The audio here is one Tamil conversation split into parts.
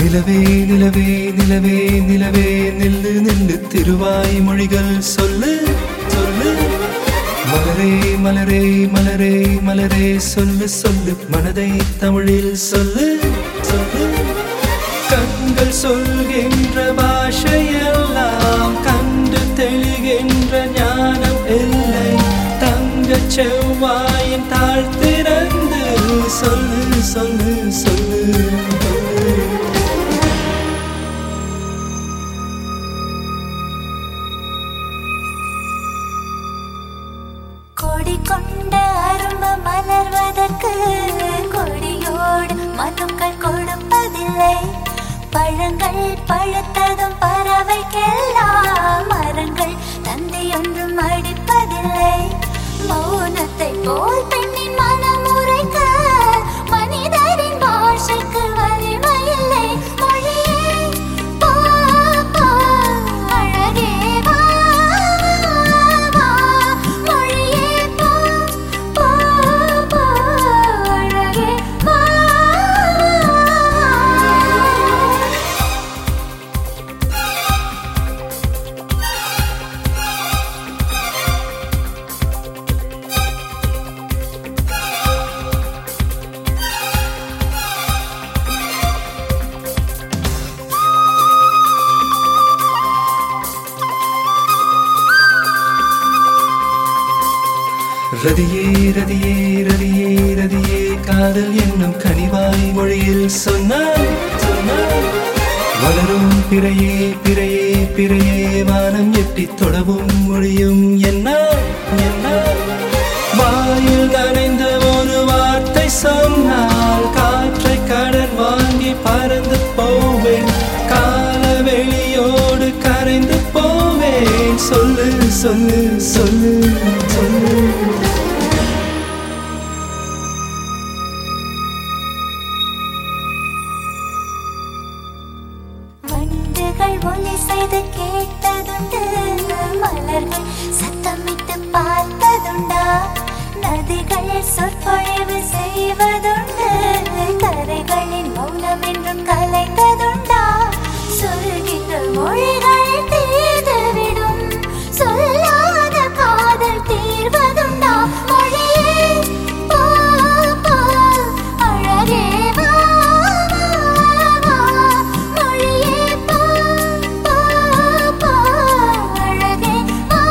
நிலவே நிலவே நிலவே நிலவே நில்லு நில்லு திருவாய் மொழிகள் சொல்லு சொல்லு மலரே மலரே மலரே மலரே சொல்லு சொல்லு மனதை தமிழில் சொல்லு சொல்லு கண்கள் சொல்கின்ற பாஷையெல்லாம் கண்டு தெளிகின்ற ஞானம் இல்லை தங்கச் செவ்வாயின் தாழ் திறந்து சொல்லு சொல்லு சொல்லு கொடி கொண்ட அரும்பு மலர்வதற்கு கொடியோடு மனுக்கள் கொடுப்பதில்லை பழங்கள் பழுத்ததும் பறவைக்கெல்லாம் மரங்கள் தந்தை ஒன்றும் அடிப்பதில்லை மௌனத்தை போல் பெண்ணின் மனம் உரைக்க மனிதரின் பாஷைக்கு வலிமையில்லை மொழியே போ போ அழகே வா வா மொழியே போ போ போ அழகே வா ரதியே ரதியே ரதியே ரதியே காதல் என்னும் கனிவாய் மொழியில் சொன்னாய் சொன்னாய் வளரும் பிறையே பிறையே பிறையே வானம் எட்டி தொடவும் மொழியும் என்ன என்ன வாயில் நனைந்த ஒரு வார்த்தை சொன்னால் காற்றை கடன் வாங்கி பறந்து போவேன் கால வெளியோடு கரைந்து போவேன் சொல்லு சொல்லு சொல்லு சொல்லு வண்டுகள் ஒலி செய்து கேட்டதுண்டு மலர்கள் சத்தமிட்டு பார்த்ததுண்டா நதிகள் சொற்பொழிவு செய்வதுண்டு கரைகளின் மௌனம் என்றும் கலைந்ததுண்டா சொல்கின்ற மொழிகள் தீர்ந்துவிடும் சொல்லாத காதல் தீர்வதுண்டா மொழியே போ போ அழகே வா வா மொழியே போ போ போ அழகே வா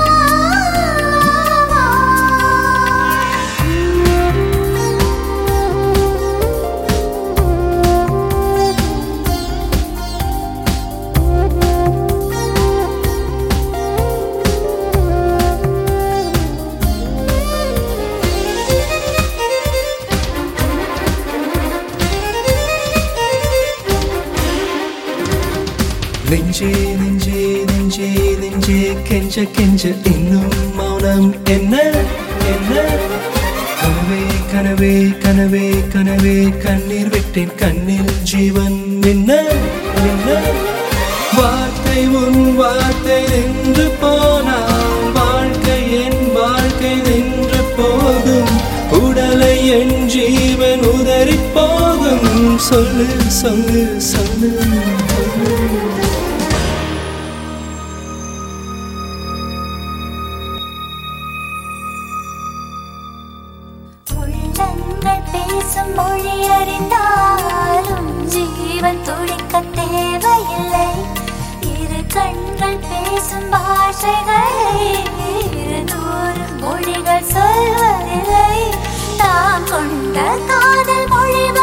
நெஞ்சே நெஞ்சே நெஞ்சே நெஞ்சே கெஞ்ச கெஞ்ச இன்னும் மௌனம் என்ன என்ன கனவே கனவே கனவே கனவே கண்ணீர் விட்டேன் கண்ணில் ஜீவன் என்ன என்ன வார்த்தை உன் வார்த்தை நின்று போனால் வாழ்க்கை என் வாழ்க்கை நின்று போகும் உடலை என் ஜீவன் உதறி போகும் சொல்லு சொல்லு சொல்லு சொல்லு உள்ளங்கள் பேசும் மொழி அறிந்தாலும் ஜீவன் துடிக்க தேவையில்லை இரு கண்கள் பேசும் பாஷைகளை இருநூறு மொழிகள் சொல்வதில்லை தாம் கொண்ட காதல் மொழி